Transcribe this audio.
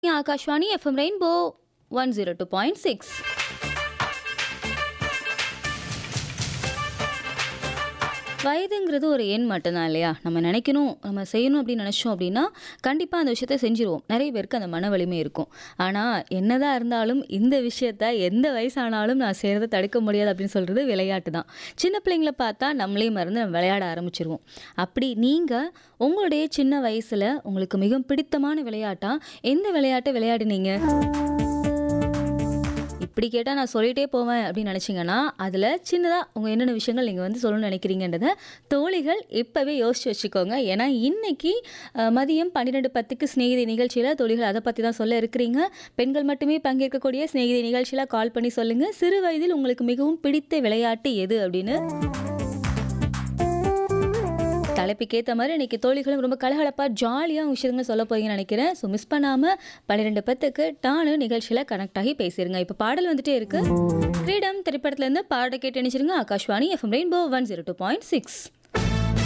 Akashvani F M rainbow one zero two point six வயதுங்கிறது ஒரு எண் மட்டும்தான் இல்லையா நம்ம நினைக்கணும் நம்ம செய்யணும் அப்படின்னு நினச்சோம் அப்படின்னா கண்டிப்பாக அந்த விஷயத்த செஞ்சுருவோம் நிறைய பேருக்கு அந்த மன வலிமை இருக்கும் ஆனால் என்னதான் இருந்தாலும் இந்த விஷயத்த எந்த வயசானாலும் நான் செய்கிறத தடுக்க முடியாது அப்படின்னு சொல்கிறது விளையாட்டு தான் சின்ன பிள்ளைங்களை பார்த்தா நம்மளே மறந்து நம்ம விளையாட ஆரம்பிச்சிருவோம் அப்படி நீங்கள் உங்களுடைய சின்ன வயசில் உங்களுக்கு மிகவும் பிடித்தமான விளையாட்டா எந்த விளையாட்டை விளையாடினீங்க இப்படி கேட்டால் நான் சொல்லிகிட்டே போவேன் அப்படின்னு நினச்சிங்கன்னா அதில் சின்னதாக உங்கள் என்னென்ன விஷயங்கள் நீங்கள் வந்து சொல்லணும்னு நினைக்கிறீங்கன்றத தோழிகள் இப்போவே யோசிச்சு வச்சுக்கோங்க ஏன்னா இன்னைக்கு அஹ், மதியம் பன்னிரெண்டு பத்துக்கு ஸ்நேகிதி நிகழ்ச்சியில் தோழிகள் அதை பற்றி தான் சொல்ல இருக்கிறீங்க பெண்கள் மட்டுமே பங்கேற்கக்கூடிய ஸ்நேகிதி நிகழ்ச்சியில் கால் பண்ணி சொல்லுங்கள் சிறு வயதில் உங்களுக்கு மிகவும் பிடித்த விளையாட்டு எது அப்படின்னு தலைப்புக்கு ஏற்ற மாதிரி இன்னைக்கு தோழிகளும் ரொம்ப கலகலப்பாக ஜாலியாக விஷயங்கள் சொல்ல போறீங்கன்னு நினைக்கிறேன் ஸோ மிஸ் பண்ணாமல் பன்னிரெண்டு பத்துக்கு டானு நிகழ்ச்சியில் கனெக்ட் ஆகி பேசிடுங்க இப்போ பாடல் வந்துட்டே இருக்கு ஃப்ரீடம் திரைப்படத்துலேருந்து பாட கேட்டு நினைச்சிருங்க Akashvani FM rainbow one zero two point six